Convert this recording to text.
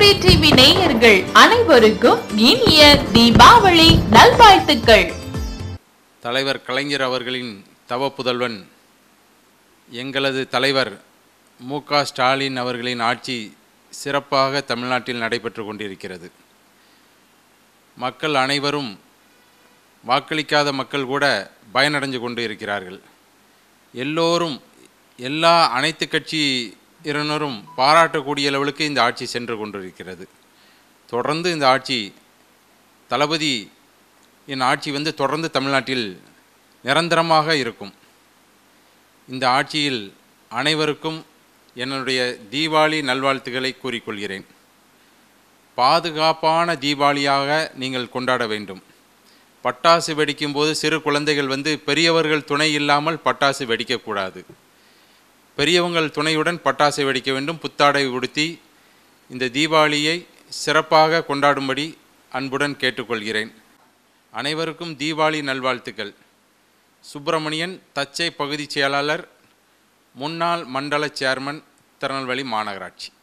TRP TV நேயர்கள் அனைவருக்கும் இனிய தீபாவளி நல்வாழ்த்துக்கள் தலைவர் கலைஞர் அவர்களின் தவ புதல்வன் எங்களது தலைவர் மு க ஸ்டாலின் அவர்களின் ஆட்சி சிறப்பாக தமிழ்நாட்டில் நடைபெற்று கொண்டிருக்கிறது மக்கள் அனைவரும் வாக்களிக்காத மக்கள் கூட பயனடைஞ்சு கொண்டு இருக்கிறார்கள் எல்லோரும் எல்லா அனைத்து கட்சியினரும் பாராட்டக்கூடிய அளவுக்கு இந்த ஆட்சி சென்று கொண்டிருக்கிறது தொடர்ந்து இந்த ஆட்சி தளபதி என் ஆட்சி வந்து தொடர்ந்து தமிழ்நாட்டில் நிரந்தரமாக இருக்கும் இந்த ஆட்சியில் அனைவருக்கும் என்னுடைய தீபாவளி நல்வாழ்த்துக்களை கூறிக்கொள்கிறேன் பாதுகாப்பான தீபாவளியாக நீங்கள் கொண்டாட வேண்டும் பட்டாசு வெடிக்கும்போது சிறு குழந்தைகள் வந்து பெரியவர்கள் துணை இல்லாமல் பட்டாசு வெடிக்கக்கூடாது பெரியவங்கள் துணையுடன் பட்டாசு வெடிக்க வேண்டும் புத்தாடை உடுத்தி இந்த தீபாவளியை சிறப்பாக கொண்டாடும்படி அன்புடன் கேட்டுக்கொள்கிறேன் அனைவருக்கும் தீபாவளி நல்வாழ்த்துக்கள் சுப்பிரமணியன் தச்சை பகுதிச் செயலாளர் முன்னாள் மண்டல சேர்மன் திருநெல்வேலி மாநகராட்சி